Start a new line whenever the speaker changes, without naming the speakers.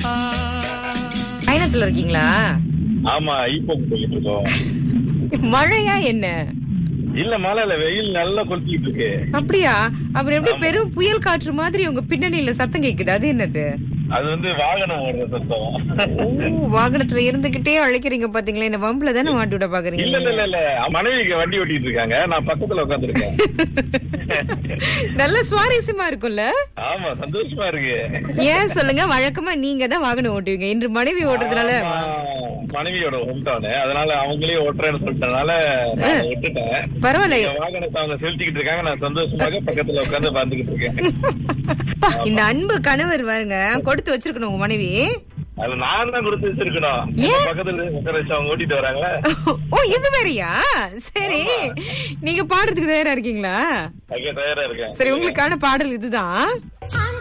பயணத்துல இருக்கீங்களா
ஆமா ஈப்போக்கு போயிட்டு இருக்கோம்
மழையா என்ன
இல்ல மழை இல்ல வெயில் நல்லா கொளுத்திட்டு இருக்கு
அப்படியா அப்புறம் எப்படி பெரும் புயல் காற்று மாதிரி உங்க பின்னணியில சத்தம் கேக்குது அது என்னது
அது வந்து வாகனம் ஓடுற சத்தம்
ஓ வாகனத்துல இருந்துகிட்டே அழைக்கிறீங்க பாத்தீங்களா இந்த வம்புல தானே மாட்டி விட
இல்ல
பாக்குறீங்க
இல்ல இல்ல இல்ல மனைவிக்கு வண்டி ஓட்டிட்டு இருக்காங்க நான் பக்கத்துல உட்காந்துருக்கேன்
நல்ல சுவாரஸ்யமா இருக்கும்ல
ஆமா சந்தோஷமா இருக்கு
ஏன் சொல்லுங்க வழக்கமா நீங்க தான் வாகனம் ஓட்டுவீங்க இன்று மனைவி ஓட்டுறதுனால
ஆமா, மனைவியோட ஹோம் டவுன் அதனால அவங்களே ஓட்டுறேன்னு சொல்லிட்டனால நான் விட்டுட்டேன்
பரவாயில்ல
இந்த வாகனத்தை அவங்க செலுத்திக்கிட்டு இருக்காங்க நான் சந்தோஷமாக பக்கத்துல உட்காந்து பார்த்துக்கிட்டு இருக்கேன்
அப்பா, இந்த அன்பு கணவர் பாருங்க கொடுத்து வச்சிருக்கணும் உங்க மனைவி
அது நான் தான் கொடுத்து வச்சிருக்கணும்
ஏன்?
பக்கத்துல உட்கார வச்சு அவங்க ஓட்டிட்டு வராங்களா
ஓ இது வேறயா சரி நீங்க பாடுறதுக்கு தயாரா இருக்கீங்களா
அங்கே தயாரா இருக்கேன்
சரி உங்களுக்கான பாடல் இதுதான்